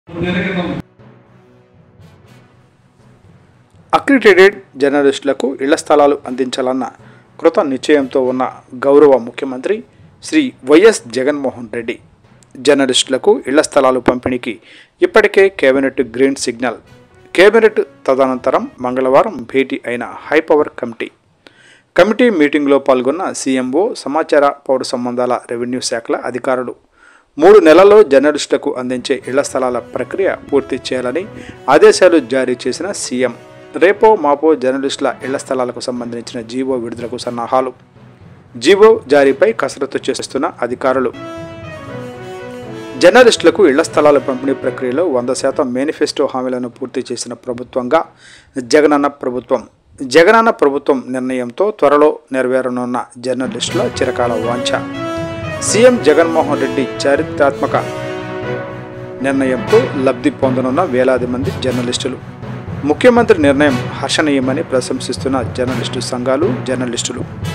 accredited జర్నలిస్టులకు ఇళ్ల స్థలాలు అందించాలన్న కృత నిశ్చయంతో ఉన్న గౌరవ ముఖ్యమంత్రి శ్రీ వైఎస్ జగన్మోహన్ రెడ్డి జర్నలిస్టులకు ఇళ్ల స్థలాలు పంపిణీకి ఇప్పటికే కేబినెట్ గ్రీన్ సిగ్నల్ కేబినెట్ తదనంతరం మంగళవారం భేటీ అయిన హైపవర్ కమిటీ కమిటీ మీటింగ్లో పాల్గొన్న సీఎంఓ సమాచార పౌర సంబంధాల రెవెన్యూ శాఖల అధికారులు మూడు నెలల్లో జర్నలిస్టులకు అందించే ఇళ్ల స్థలాల ప్రక్రియ పూర్తి చేయాలని ఆదేశాలు జారీ చేసిన సీఎం రేపో మాపో జర్నలిస్టుల ఇళ్ల స్థలాలకు సంబంధించిన జీవో విడుదలకు సన్నాహాలు జీవో జారీపై కసరత్తు చేస్తున్న అధికారులు జర్నలిస్టులకు ఇళ్ల స్థలాల పంపిణీ ప్రక్రియలో వంద శాతం మేనిఫెస్టో హామీలను పూర్తి చేసిన ప్రభుత్వంగా జగనన్న ప్రభుత్వం జగనన్న ప్రభుత్వం నిర్ణయంతో త్వరలో నెరవేరనున్న జర్నలిస్టుల చిరకాల వాంఛ సీఎం జగన్మోహన్ రెడ్డి చారిత్రాత్మక నిర్ణయంతో లబ్ధి పొందనున్న వేలాది మంది జర్నలిస్టులు ముఖ్యమంత్రి నిర్ణయం హర్షణీయమని ప్రశంసిస్తున్న జర్నలిస్టు సంఘాలు జర్నలిస్టులు